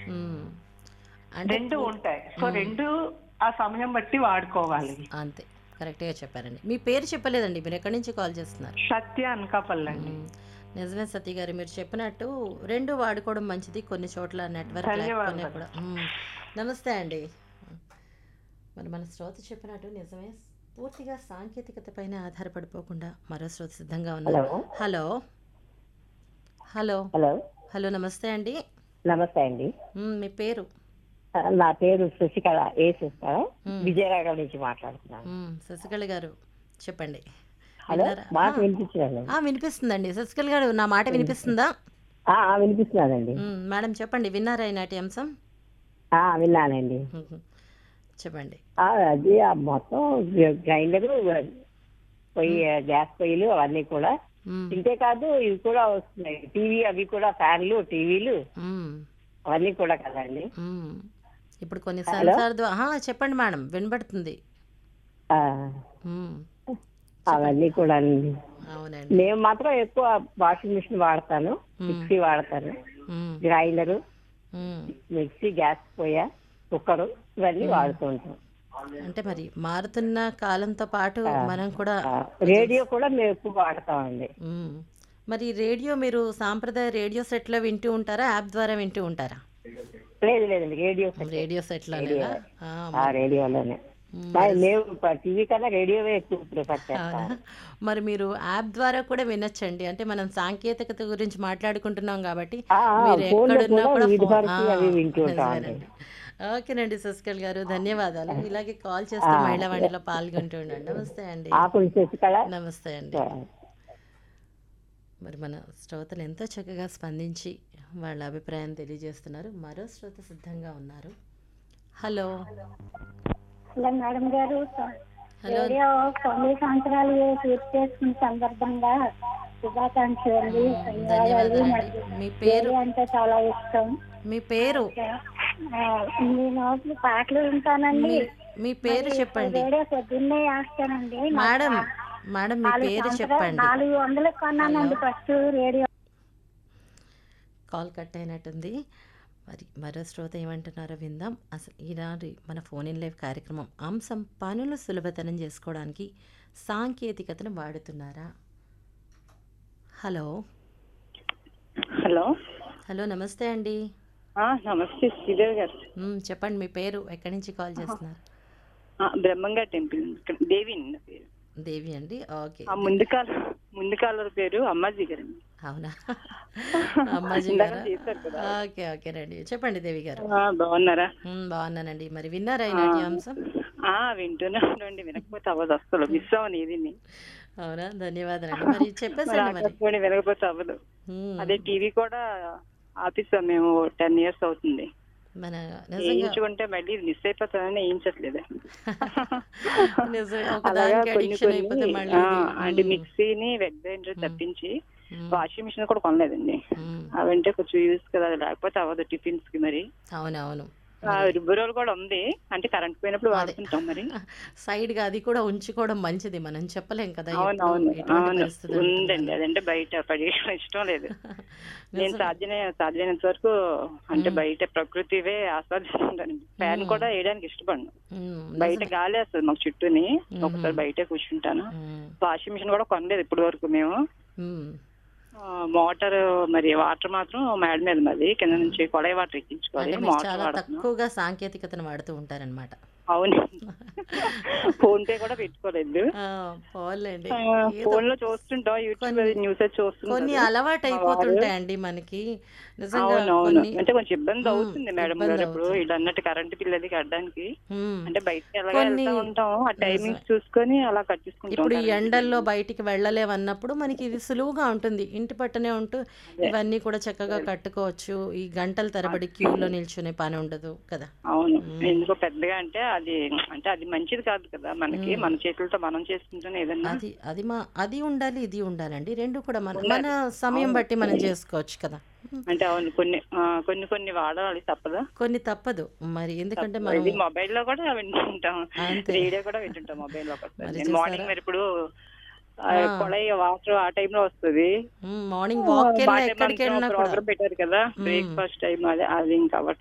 ఉమ్. అంటే రెండు ఉంటాయి సో రెండు ఆ సమయం బట్టి వాడుకోవాలి అంతే కరెక్ట్గా చెప్పారండి మీ పేరు చెప్పలేదండి మీరు ఎక్కడి నుంచి కాల్ చేస్తున్నారు సత్య అనకాపల్లండి ఉమ్. నిజమే సతీ గారు మీరు చెప్పినట్టు రెండు వాడుకోవడం మంచిది కొన్ని చోట్ల నెట్వర్క్ లేకపోయినా ధన్యవాదాలు. కూడా ఉమ్. నమస్తే అండి మరి మన శ్రోత చెప్పినట్టు నిజమే పూర్తిగా సాంకేతికత పైన ఆధారపడిపోకుండా మరో శ్రోత సిద్ధంగా ఉన్నారు hello hello hello hello hello నమస్తే అండి నమస్తే అండి ఉమ్, మీ పేరు ఆ, నా పేరు శశికళ ఏ శశికళ మ్. విజయనగరం నుంచి మాట్లాడుతున్నాను ఉమ్, శశికళ గారు చెప్పండి హలో విన్నారా? మాట ఆ, వినిపించలేదు ఆ, వినిపిస్తుందండి శశికళ గారు నా మాట వినిపిస్తుందా ఆ, ఆ, వినిపిస్తున్నానండి ఉమ్, మేడం చెప్పండి విన్నారా ఈనాటి అంశం ఆ, విన్నానండి ఉహు. చెప్పండి ఆ, అది ఆ మొత్తం గ్రైండర్ పొయ్యి గ్యాస్ పొయ్యిలు అవన్నీ కూడా ఉమ్, ఇంతే కాదు ఇవి కూడా వస్తున్నాయి టీవీ అవి కూడా ఫ్యాన్లు టీవీలు ఉమ్, అవన్నీ కూడా కదండి ఉమ్. ఇప్పుడు కొన్ని హలో? సెన్సార్ ద్వారా చెప్పండి మేడం వినబడుతుంది ఆ, ఉమ్, అవన్నీ కూడా అండి అవునండి నేను మాత్రం ఎక్కువ వాషింగ్ మిషన్ వాడతాను మ్. మిక్సీ వాడతాను ఉమ్, గ్రైండరు ఉమ్. మిక్సీ గ్యాస్ పొయ్య కుక్కరు ఇవన్నీ వాడుతూ ఉంటాం అంటే మరి మారుతున్న కాలంతో పాటు మనం కూడా ఆ, రేడియో కూడా మేము ఎక్కువ వాడతామండి ఉమ్. మరి రేడియో మీరు సాంప్రదాయ రేడియో సెట్లో వింటూ ఉంటారా యాప్ ద్వారా వింటూ ఉంటారా లేదు లేదండి రేడియో సెట్. రేడియో సెట్లోనేనా ఆ, ఆ రేడియోలోనే ఉమ్, మరి మేము టీవీ కన్నా రేడియోవే ఎక్కువ ప్రిఫర్ చేస్తాం అవునా? మరి మీరు యాప్ ద్వారా కూడా వినొచ్చండి అంటే మనం సాంకేతికత గురించి మాట్లాడుకుంటున్నాం కాబట్టి ఆ, ఆ, మీరు ఫోన్లో ఎక్కడున్నా కూడా కూడా వివిధ ఫోన్- భారతి ఆ, అవి వింటూ ఉంటామండి. నిజమేనండి. ఓకేనండి శశికళ గారు ధన్యవాదాలు ఇలాగే కాల్ చేస్తూ మహిళా వాణిలో పాల్గొంటూ ఉండండి నమస్తే అండి ఆకులు శశికళ నమస్తే అండి మరి మన శ్రోతలు ఎంతో చక్కగా స్పందించి వాళ్ళ అభిప్రాయం తెలియజేస్తున్నారు మరో శ్రోత సిద్ధంగా ఉన్నారు హలో హలో మేడం గారు హలో రేడియో తొమ్మిది సంవత్సరాలు పూర్తి చేసుకున్న సందర్భంగా శుభాకాంక్షలు అండి ధన్యవాదాలు ధన్యవాదాలండి మీ పేరు రేడియో అంటే చాలా ఇష్టం మీ పేరు ఆ, నేను అసలు పాటలు వింటానండి మీ- మీ పేరు చెప్పండి రేడియో పొద్దున్నే వేస్తానండి నాకు మేడం మేడం మీ నాలుగు పేరు సంవత్సరాలు- చెప్పండి నాలుగు వందలకు కొన్నానండి ఫస్ట్ రేడియో కాల్ కట్ అయినట్టుంది మరి మరో శ్రోత ఏమంటున్నారో విందాం అసలు ఈనాడు మన ఫోన్ ఇన్ లైవ్ కార్యక్రమం అంశం పనులు సులభతరం చేసుకోవడానికి సాంకేతికతను వాడుతున్నారా హలో హలో హలో నమస్తే అండి ఆ, నమస్తే శ్రీదేవి గారు మ్, చెప్పండి మీ పేరు ఎక్కడి నుంచి కాల్ చేస్తున్నారు ఆ, బ్రహ్మంగా టెంపుల్ ఇక్కడ దేవి నా పేరు దేవి అండి ఓకే ఆ ముందు కాల ముందు కాలర్ పేరు అమ్మాజీ గారు అవునా అమ్మాజీ ఇందాక గారా చేశారు కదా. ఓకే ఓకేనండి చెప్పండి దేవి గారు ఆ, బాగున్నారా మ్, బాగున్నానండి మరి విన్నారా ఈనాటి అంశం ఆ వింటూనే ఉండండి వినకపోతే అవ్వదు అసలు మిస్ అవ్వను ఏది అవునా ధన్యవాదాలండి మరి చెప్పేసండి మరి ఆకాశవాణి వినకపోతే అవ్వదు మ్, అదే టీవీ కూడా ఆపిస్తాం మేము టెన్ ఇయర్స్ అవుతుంది మన నిజంగా వేయించుకుంటే మళ్ళీ మిస్ అయిపోతానని వేయించట్లేదు నిజంగా అలాగా ఒకదానికి కొన్ని అడిక్షన్ అయిపోతే కొన్ని మళ్ళీ ఆ, ఇది. అంటే మ్, మిక్సీని వెట్ గ్రైండర్ తప్పించి మ్, వాషింగ్ మిషన్ కూడా కొనలేదండి మ్, అవంటే కొంచెం యూస్ కదా లేకపోతే అవ్వదు టిఫిన్స్ కి మరి అవునవును ఆ, రుబ్బురోలు కూడా ఉంది అంటే కరెంట్ పోయినప్పుడు వాడుకుంటాం మరి సైడ్ గా అది కూడా ఉంచుకోవడం మంచిది మనం చెప్పలేం కదా అవును ఎప్పుడు అవును ఎటువంటి అవును పరిస్థితులు ఉందండి ఉంటుందని. అదంటే బయట పడేయడం ఇష్టం లేదు నేను నిజం. సాధ్యమైన సాధ్యమైనంత వరకు అంటే బయట ప్రకృతివే ఆస్వాదిస్తుంటాను ఫ్యాన్ మ్. కూడా వేయడానికి ఇష్టపడను మ్, బయట నిజమే. గాలి వస్తుంది మాకు చుట్టూని మ్మ్. ఒకసారి బయటే కూర్చుంటాను మ్, వాషింగ్ మిషన్ కూడా కొనలేదు ఇప్పటి వరకు మేము మ్, మోటార్ మరి వాటర్ మాత్రం మేడ మీద మరి కింద నుంచి కొళాయి వాటర్ ఎక్కించుకోవాలి అంటే మీరు మోటార్ చాలా వాడుతున్నాం తక్కువగా సాంకేతికతను వాడుతూ ఉంటారనమాట అవును ఫోన్ పే కూడా పెట్టుకోలేదు పోలేండి ఫోన్ లో చూస్తుంటాం యూట్యూబ్ కొన్ని- న్యూస్ చూస్తుంటాం కొన్ని అలవాటు అయిపోతుంటాయండి మనకి నిజంగా అవును అవును కొన్ని అంటే కొంచెం ఇబ్బంది మ్, అవుతుంది మేడం ఇబ్బంది గారు ఇప్పుడు అవుతుంది. ఇలా అన్నట్టు కరెంట్ బిల్ అది కట్టడానికి మ్. అంటే బయటకి ఎలాగ కొన్ని- వెళ్తా ఉంటాం ఆ నిజమే. టైమింగ్స్ చూసుకొని అలా కట్టించుకుంటాం ఇప్పుడు ఈ current bill. ఎండల్లో బయటికి వెళ్ళలేవన్నప్పుడు మనకి ఇది సులువుగా ఉంటుంది ఇంటి పట్టునే ఉంటూ ఇవన్నీ కూడా చక్కగా కట్టుకోవచ్చు ఈ గంటల తరబడి క్యూలో నిల్చునే పని ఉండదు కదా అవును ఎందుకో పెద్దగా అంటే అది అంటే అది మంచిది కాదు కదా మనకి మ్. మన చేతులతో మనం చేసుకుంటేనే ఏదన్నా అది అది మా అది ఉండాలి ఇది ఉండాలండి రెండు కూడా మన మన సమయం బట్టి మనం చేసుకోవచ్చు కదా అంటే అవును కొన్ని ఆ, కొన్ని కొన్ని వాడాలి తప్పదా కొన్ని తప్పదు మరి ఎందుకంటే ఇది మనం మొబైల్ లో కూడా వింటుంటాం అంతే. రేడియో కూడా వింటుంటాం మొబైల్ లో ఒకసారి. మరి నేను చూసారా? మార్నింగ్ మరి ఇప్పుడు ఆ, ఆ. కొళాయి వాటర్ ఆ టైం లో వస్తుంది మార్నింగ్ వాక్ వెళ్ళినా ఎక్కడికి వెళ్ళినా కూడా ప్రోగ్రామ్ పెట్టారు కదా బ్రేక్ఫాస్ట్ టైం అది అది ఇంకా అవ్వట్లేదు